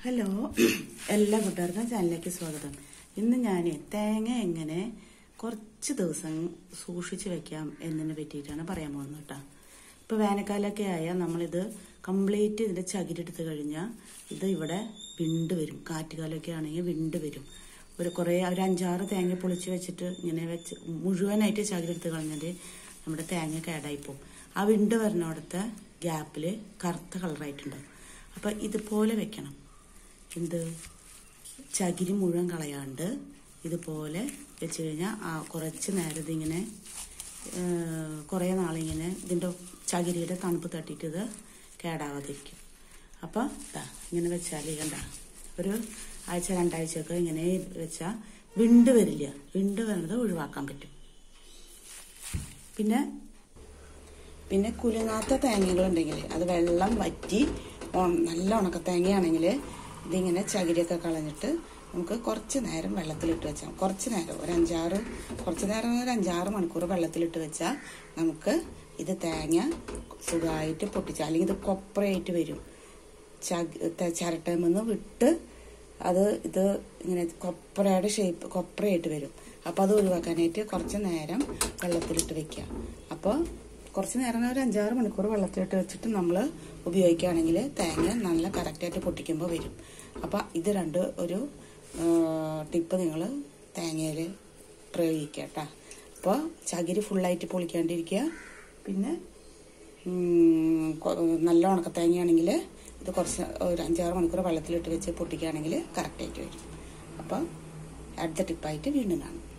hello എല്ലാ കൂട്ടുകാർക്കും ചാനലിലേക്ക് സ്വാഗതം ഇന്ന് ഞാൻ തേങ്ങ എങ്ങനെ കുറച്ച് ദിവസം സൂക്ഷിച്ച് വെക്കാം എന്നതിനെ പറ്റിയിട്ടാണ് പറയാൻ പോകുന്നത് കേട്ടോ ഇപ്പോൾ വേനൽക്കാലമൊക്കെ ആയാൽ നമ്മളിത് കംപ്ലീറ്റ് ഇതിൻ്റെ ചകിരെടുത്ത് കഴിഞ്ഞാൽ ഇത് ഇവിടെ വിണ്ട് വരും കാറ്റുകാലമൊക്കെ ആണെങ്കിൽ വിണ്ട് വരും ഒരു കുറേ ഒരു അഞ്ചാറ് തേങ്ങ പൊളിച്ച് വെച്ചിട്ട് ഇങ്ങനെ വെച്ച് മുഴുവനായിട്ട് ചകിരെടുത്ത് കളഞ്ഞാൽ നമ്മുടെ തേങ്ങ കേടായിപ്പോവും ആ വിണ്ട് വരുന്നിടത്തെ ഗ്യാപ്പിൽ കറുത്ത കളറായിട്ടുണ്ടാവും അപ്പം ഇതുപോലെ വെക്കണം എന്ത് ചകിരി മുഴുവൻ കളയാണ്ട് ഇതുപോലെ വെച്ച് കഴിഞ്ഞാൽ ആ കുറച്ച് നേരം ഇതിങ്ങനെ കുറേ നാളിങ്ങനെ ഇതിൻ്റെ ചകിരിയുടെ തണുപ്പ് തട്ടിയിട്ട് ഇത് കേടാവാതിരിക്കും അപ്പോൾ ഇതാ ഇങ്ങനെ വെച്ചാൽ കണ്ട ഒരു ആഴ്ച രണ്ടാഴ്ചയൊക്കെ ഇങ്ങനെ വെച്ചാൽ വിണ്ട് വരില്ല വിണ്ട് വരുന്നത് ഒഴിവാക്കാൻ പറ്റും പിന്നെ പിന്നെ കുലുങ്ങാത്ത തേങ്ങകളുണ്ടെങ്കിൽ അത് വെള്ളം വറ്റി ഉണ- നല്ല ഉണക്ക തേങ്ങയാണെങ്കിൽ ഇതിങ്ങനെ ചകിരിയൊക്കെ കളഞ്ഞിട്ട് നമുക്ക് കുറച്ച് നേരം വെള്ളത്തിലിട്ട് വെച്ചാൽ കുറച്ച് നേരം ഒരു അഞ്ചാറ് കുറച്ച് നേരം ഒരു അഞ്ചാറ് മണിക്കൂർ വെള്ളത്തിലിട്ട് വെച്ചാൽ നമുക്ക് ഇത് തേങ്ങ സുഖമായിട്ട് പൊട്ടിച്ചാൽ അല്ലെങ്കിൽ ഇത് കൊപ്രയായിട്ട് വരും ചിരട്ടമെന്ന് വിട്ട് അത് ഇത് ഇങ്ങനെ കൊപ്രയുടെ ഷേപ്പ് കൊപ്രയായിട്ട് വരും അപ്പോൾ അത് ഒഴിവാക്കാനായിട്ട് കുറച്ച് നേരം വെള്ളത്തിലിട്ട് വെക്കുക അപ്പോൾ കുറച്ച് നേരം ഒരു അഞ്ചാറ് മണിക്കൂർ വെള്ളത്തിലിട്ട് വെച്ചിട്ട് നമ്മൾ ഉപയോഗിക്കുകയാണെങ്കിൽ തേങ്ങ നല്ല കറക്റ്റായിട്ട് പൊട്ടിക്കുമ്പോൾ വരും അപ്പോൾ ഇത് രണ്ട് ഒരു ടിപ്പ് നിങ്ങൾ തേങ്ങയിൽ പ്രയോഗിക്കുക കേട്ടോ അപ്പോൾ ചകിരി ഫുള്ളായിട്ട് പൊളിക്കാണ്ടിരിക്കുക പിന്നെ ഉം, കൊ- നല്ല ഉണക്ക തേങ്ങയാണെങ്കിൽ ഇത് കുറച്ച് ഒരു അഞ്ചാറ് മണിക്കൂർ വെള്ളത്തിലിട്ട് വെച്ച് പൊട്ടിക്കുകയാണെങ്കിൽ കറക്റ്റായിട്ട് വരും അപ്പോൾ അടുത്ത ടിപ്പായിട്ട് വീണ്ടും കാണാം